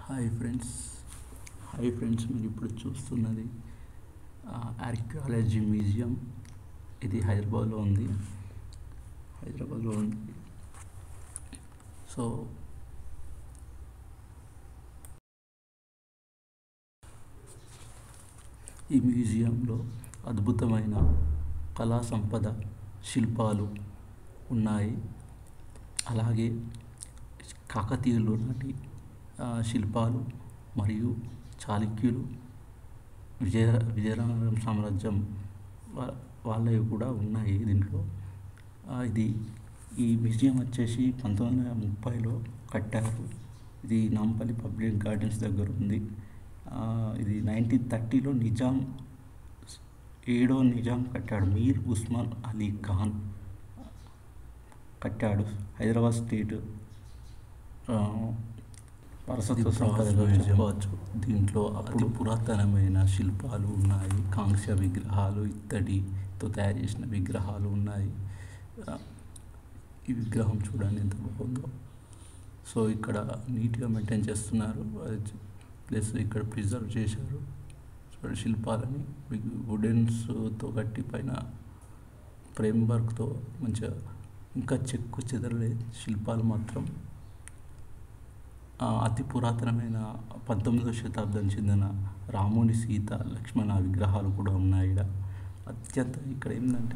Hi friends hi friends మీరు ఇప్పుడు చూస్తున్నది ఆర్కియాలజీ మ్యూజియం ఇది హైదరాబాద్లో ఉంది హైదరాబాద్లో ఉంది సో ఈ మ్యూజియంలో అద్భుతమైన కళా సంపద శిల్పాలు ఉన్నాయి అలాగే కాకతీయులు నాటి ఆ, శిల్పాలు మరియు చాళుక్యులు విజయ విజయనగరం సామ్రాజ్యం వా- వాళ్ళవి కూడా ఉన్నాయి దీంట్లో ఆ, ఇది ఈ మ్యూజియం వచ్చేసి పంతొమ్మిది వందల ముప్పైలో కట్టారు ఇది నాంపల్లి పబ్లిక్ గార్డెన్స్ దగ్గర ఉంది ఆ, ఇది నైన్టీన్ థర్టీలో నిజాం ఏడో నిజాం కట్టాడు మీర్ ఉస్మాన్ అలీ ఖాన్ కట్టాడు హైదరాబాద్ స్టేట్ ఆ, వారసత్వ సంపదగా చెప్పవచ్చు దీంట్లో అతి పురాతనమైన శిల్పాలు ఉన్నాయి కాంస్య విగ్రహాలు ఇత్తడితో తయారు చేసిన విగ్రహాలు ఉన్నాయి ఆ, ఈ విగ్రహం చూడండి ఎంత బాగుందో సో ఇక్కడ నీట్గా మెయింటైన్ చేస్తున్నారు ప్లస్ ఇక్కడ ప్రిజర్వ్ చేశారు చూడండి శిల్పాలని వుడెన్స్తో కట్టి పైన ఫ్రేమ్ వర్క్తో మంచిగా ఇంకా చెక్కు చెదరలే శిల్పాలు మాత్రం ఆ, అతి పురాతనమైన పంతొమ్మిదవ శతాబ్దం చెందిన రాముని సీత లక్ష్మణ విగ్రహాలు కూడా ఉన్నాయి ఇక్కడ అత్యంత ఇక్కడ ఏంటంటే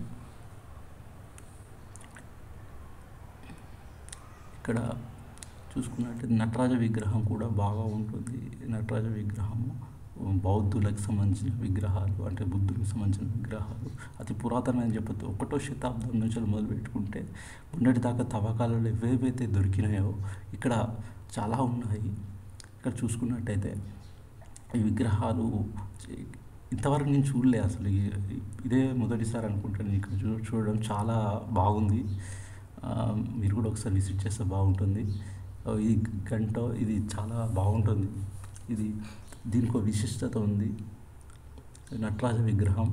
ఇక్కడ చూసుకున్నట్టు నటరాజ విగ్రహం కూడా బాగా ఉంటుంది నటరాజ విగ్రహము బౌద్ధులకు సంబంధించిన విగ్రహాలు అంటే బుద్ధునికి సంబంధించిన విగ్రహాలు అతి పురాతనమైన చెప్పొద్దు ఒకటో శతాబ్దం నుంచి మొదలు పెట్టుకుంటే మొన్నటి దాకా తవ్వకాలలో ఏవేవైతే దొరికినాయో ఇక్కడ చాలా ఉన్నాయి ఇక్కడ చూసుకున్నట్టయితే ఈ విగ్రహాలు ఇంతవరకు నేను చూడలే అసలు ఈ- ఇదే మొదటిసారి అనుకుంటాను ఇక్కడ చూ చూడడం చాలా బాగుంది ఆ, మీరు కూడా ఒకసారి విజిట్ చేస్తే బాగుంటుంది ఆ, ఈ గంట ఇది చాలా బాగుంటుంది ఇది దీనికి ఒక విశిష్టత ఉంది నటరాజ విగ్రహం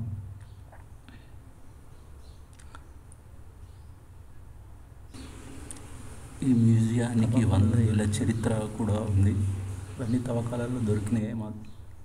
ఈ మ్యూజియానికి వంద ఏళ్ళ చరిత్ర కూడా ఉంది ఇవన్నీ తవ్వకాలలో దొరికినాయి మా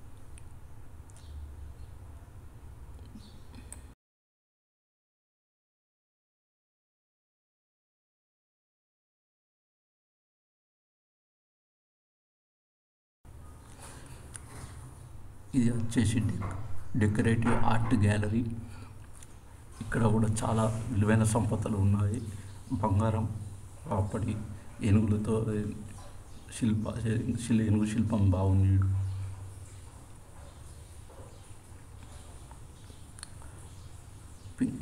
ఇది వచ్చేసి డెక్ డెకరేటివ్ ఆర్ట్ గ్యాలరీ ఇక్కడ కూడా చాలా విలువైన సంపదలు ఉన్నాయి బంగారం అప్పటి ఏనుగులతో శిల్ప శిల్ ఏనుగు శిల్పం బాగుంది ఈడు. పి-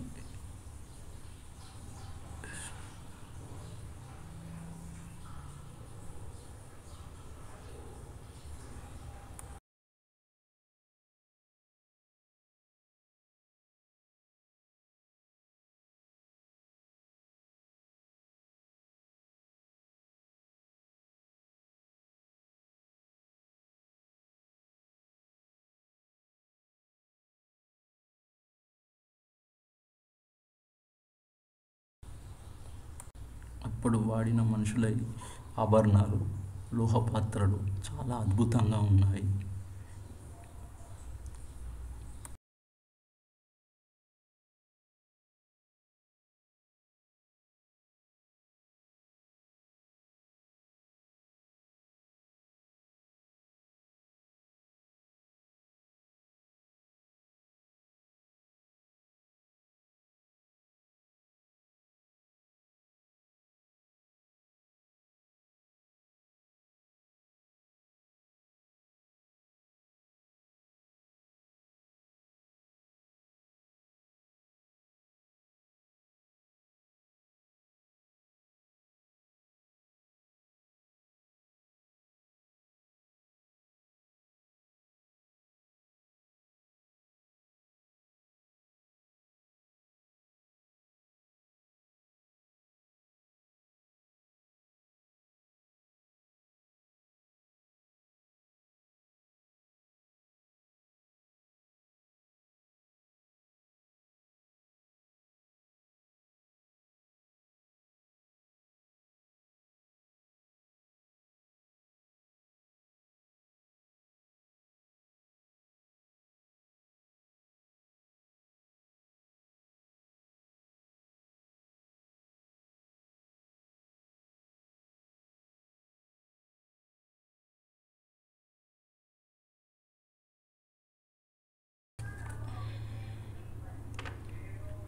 అప్పుడు వాడిన మనుషుల ఆభరణాలు లోహ పాత్రలు చాలా అద్భుతంగా ఉన్నాయి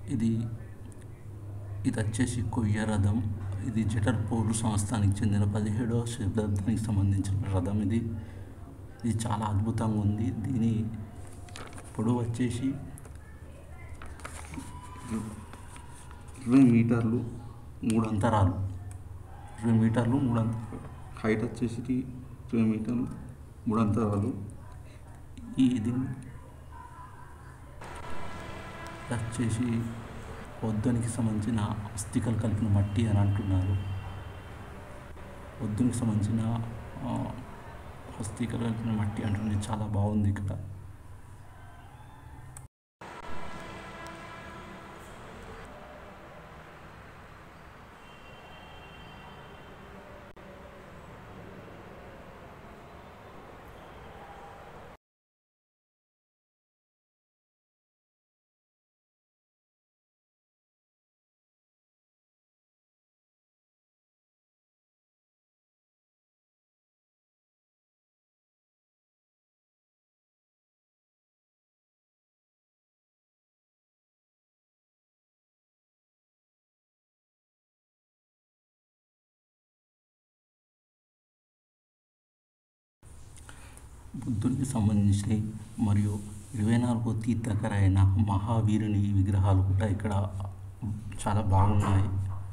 ఇది ఇది వచ్చేసి కొయ్య రథం ఇది జటర్పూర్ సంస్థానికి చెందిన పదిహేడవ శతాబ్దానికి సంబంధించిన రథం ఇది ఇది చాలా అద్భుతంగా ఉంది దీని పొడవు వచ్చేసి ఇరవై మీటర్లు మూడు అంతరాలు ఇరవై మీటర్లు మూడు అంతరాలు హైట్ వచ్చేసి ఇరవై మీటర్లు మూడు అంతరాలు ఈ ఇది వచ్చేసి వద్దునికి సంబంధించిన అస్థికలు కలిపిన మట్టి అని అంటున్నారు వద్దునికి సంబంధించిన ఆ, అస్థికలు కలిపిన మట్టి అంటున్నది చాలా బాగుంది ఇక్కడ బుద్ధునికి సంబంధించినవి మరియు ఇరవై నాలుగో తీర్థకర అయిన మహావీరుని విగ్రహాలు కూడా ఇక్కడ చాలా బాగున్నాయి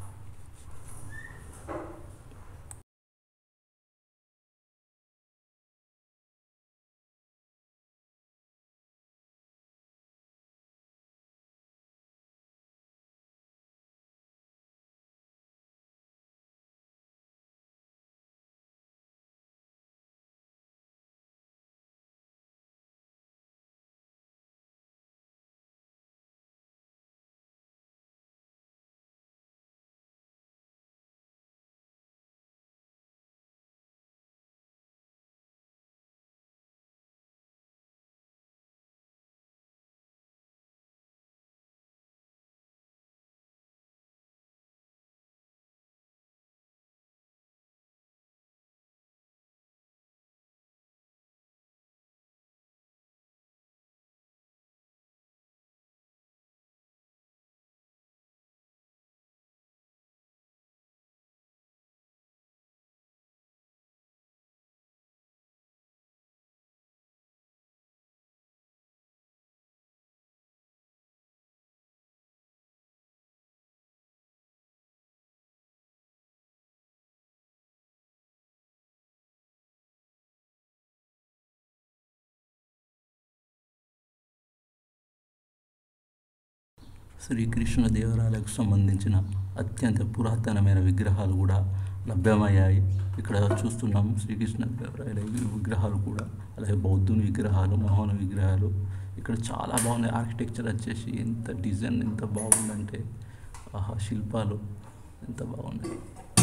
శ్రీకృష్ణ దేవరాయలకు సంబంధించిన అత్యంత పురాతనమైన విగ్రహాలు కూడా లభ్యమయ్యాయి ఇక్కడ చూస్తున్నాం శ్రీకృష్ణ దేవరాయల విగ్రహాలు కూడా అలాగే బౌద్ధుని విగ్రహాలు మోహన విగ్రహాలు ఇక్కడ చాలా బాగున్నాయి ఆర్కిటెక్చర్ వచ్చేసి ఎంత డిజైన్ ఎంత బాగుందంటే ఆహా శిల్పాలు ఎంత బాగున్నాయి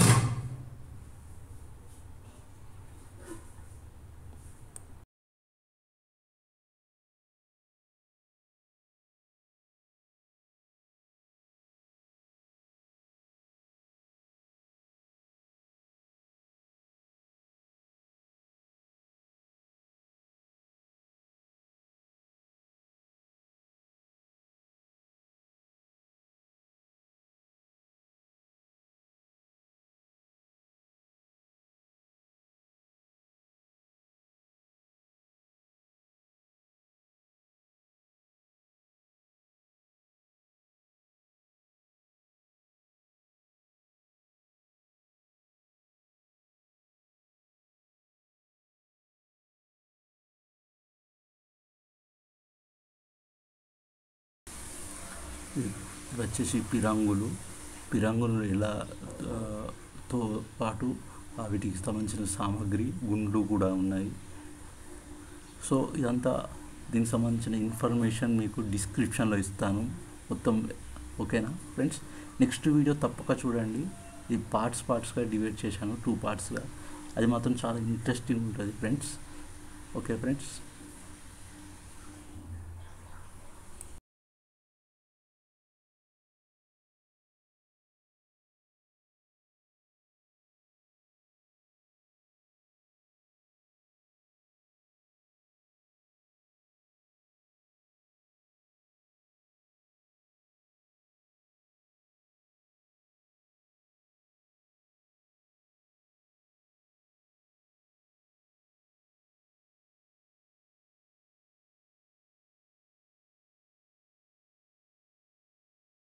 ఇది వచ్చేసి పిరంగులు పిరంగులు ఎలా ఆ, తో పాటు ఆ వీటికి సంబంధించిన సామాగ్రి గుండ్లు కూడా ఉన్నాయి సో ఇదంతా దీనికి సంబంధించిన ఇన్ఫర్మేషన్ మీకు డిస్క్రిప్షన్లో ఇస్తాను మొత్తం ఓకేనా ఫ్రెండ్స్ నెక్స్ట్ వీడియో తప్పక చూడండి ఇది పార్ట్స్ పార్ట్స్గా డివైడ్ చేశాను టూ పార్ట్స్గా అది మాత్రం చాలా ఇంట్రెస్టింగ్ ఉంటుంది ఫ్రెండ్స్ ఓకే ఫ్రెండ్స్